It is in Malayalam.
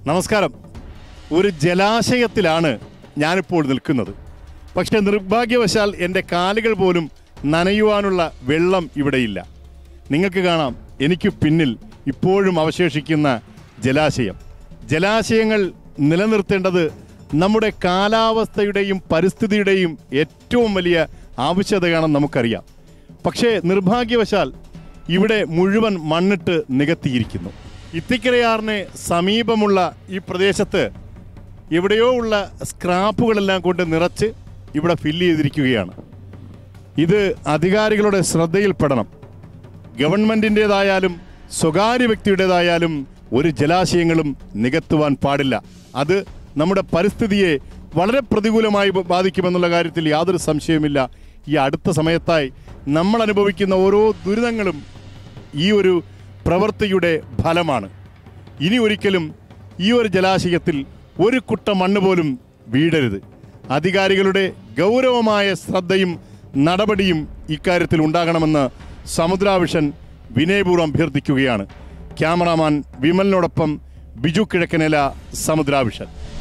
നമസ്കാരം ഒരു ജലാശയത്തിലാണ് ഞാനിപ്പോൾ നിൽക്കുന്നത് പക്ഷേ നിർഭാഗ്യവശാൽ എൻ്റെ കാലുകൾ പോലും നനയുവാനുള്ള വെള്ളം ഇവിടെയില്ല നിങ്ങൾക്ക് കാണാം എനിക്ക് പിന്നിൽ ഇപ്പോഴും അവശേഷിക്കുന്ന ജലാശയം ജലാശയങ്ങൾ നിലനിർത്തേണ്ടത് നമ്മുടെ കാലാവസ്ഥയുടെയും പരിസ്ഥിതിയുടെയും ഏറ്റവും വലിയ ആവശ്യകതയാണെന്ന് നമുക്കറിയാം പക്ഷേ നിർഭാഗ്യവശാൽ ഇവിടെ മുഴുവൻ മണ്ണിട്ട് നികത്തിയിരിക്കുന്നു ഇത്തിക്കരയാറിന് സമീപമുള്ള ഈ പ്രദേശത്ത് എവിടെയോ ഉള്ള സ്ക്രാപ്പുകളെല്ലാം കൊണ്ട് നിറച്ച് ഇവിടെ ഫില്ല് ചെയ്തിരിക്കുകയാണ് ഇത് അധികാരികളുടെ ശ്രദ്ധയിൽപ്പെടണം ഗവൺമെന്റിൻ്റെതായാലും സ്വകാര്യ വ്യക്തിയുടേതായാലും ഒരു ജലാശയങ്ങളും നികത്തുവാൻ പാടില്ല അത് നമ്മുടെ പരിസ്ഥിതിയെ വളരെ പ്രതികൂലമായി ബ- ബാധിക്കുമെന്നുള്ള കാര്യത്തിൽ യാതൊരു സംശയവുമില്ല ഈ അടുത്ത സമയത്തായി നമ്മൾ അനുഭവിക്കുന്ന ഓരോ ദുരിതങ്ങളും ഈ ഒരു പ്രവൃത്തിയുടെ ഫലമാണ് ഇനി ഒരിക്കലും ഈ ഒരു ജലാശയത്തിൽ ഒരു കുട്ട മണ്ണ് പോലും വീഴരുത് അധികാരികളുടെ ഗൗരവമായ ശ്രദ്ധയും നടപടിയും ഇക്കാര്യത്തിൽ ഉണ്ടാകണമെന്ന് സമുദ്രാവിഷൻ വിനയപൂർവ്വം അഭ്യർത്ഥിക്കുകയാണ് ക്യാമറാമാൻ വിമലിനോടൊപ്പം ബിജു കിഴക്കനേല സമുദ്രാവിഷൻ